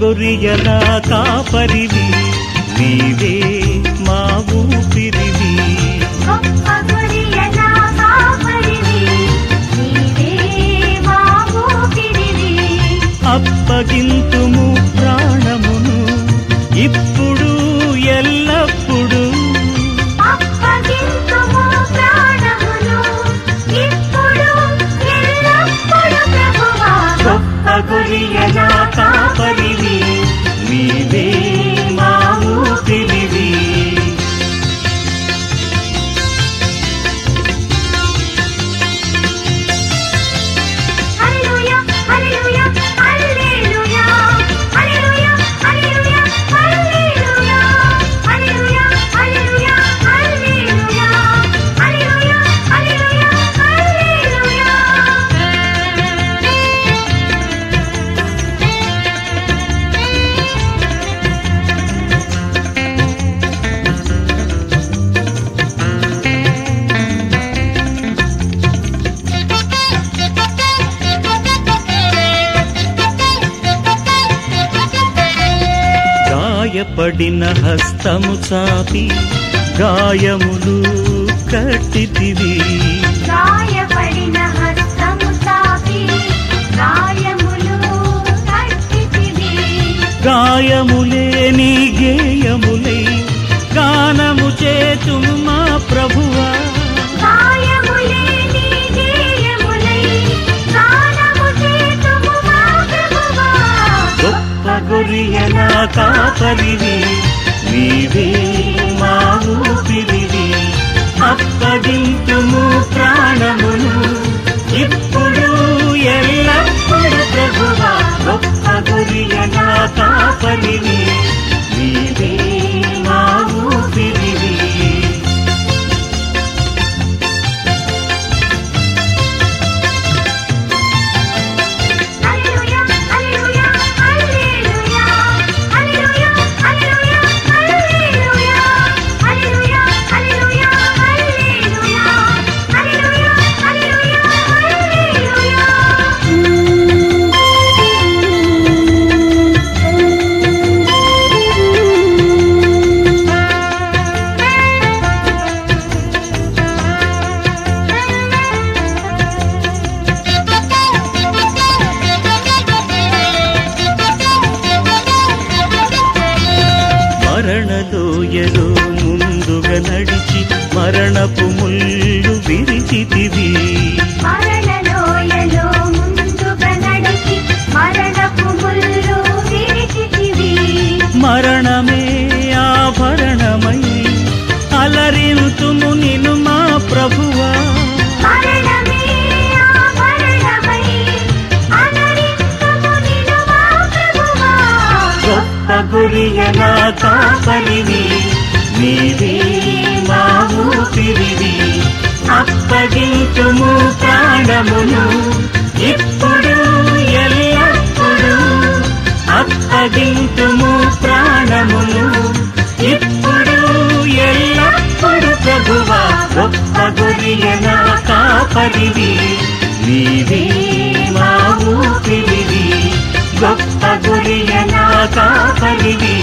గొరియల కాపరివి నీవే మా ఊపిరివి గొప్ప గురియల కాపరివి నీవే మా ఊపిరివి అప్పగింతుము ప్రాణమును ఇప్పుడు ఎల్లప్పుడు అప్పగింతుము ప్రాణమును ఇప్పుడు ఎల్లప్పుడు ప్రభువా గొప్ప గొరియల కాపరివి నీవే మా ఊపిరివి హల్లెలూయా హల్లెలూయా హల్లెలూయా హల్లెలూయా హల్లెలూయా హల్లెలూయా హల్లెలూయా హల్లెలూయా హల్లెలూయా హల్లెలూయా హల్లెలూయా గాయపడిన హస్తము చాపి గాయములు కట్టితివి గాయపడిన హస్తము తాకి గాయములు కట్టితివి గాయములే నీ గేయములై గానము చేతుము మా ప్రభువా గాయములే నీ గేయములై గానము చేతుము మా ప్రభువా గొప్ప గొరియల కాపరివి నీవే మా ఊపిరివి అప్పగింతుము ప్రాణమును ఇప్పుడు ఎల్లప్పుడు ప్రభువా గొప్ప గొరియల కాపరివి నీవే మా ఊపిరివి హల్లెలూయా హల్లెలూయా హల్లెలూయా హల్లెలూయా హల్లెలూయా హల్లెలూయా హల్లెలూయా హల్లెలూయా హల్లెలూయా హల్లెలూయా హల్లెలూయా మరణలోయలో ముందుగా నడిచి మరణపు ముళ్ళు విరిచితివి మరణలోయలో ముందుగా నడిచి మరణపు ముళ్ళు విరిచితివి మరణమే ఆభరణమై అలరింతుము నిను మా ప్రభువా మరణమే ఆభరణమై అలరించుము నిన్ను మా ప్రభువా గొప్ప గురియల కాపలివి నీవే మా ఊపిరివి అప్పగింతుము ప్రాణమును ఇప్పుడు ఎల్లప్పుడు అప్పగింతుము ప్రాణమును ఇప్పుడు ఎల్లప్పుడు ప్రభువా గొప్ప గురియల కాపలివి నీవే మా ఊపిరివి గొప్ప గురియల కాపలివి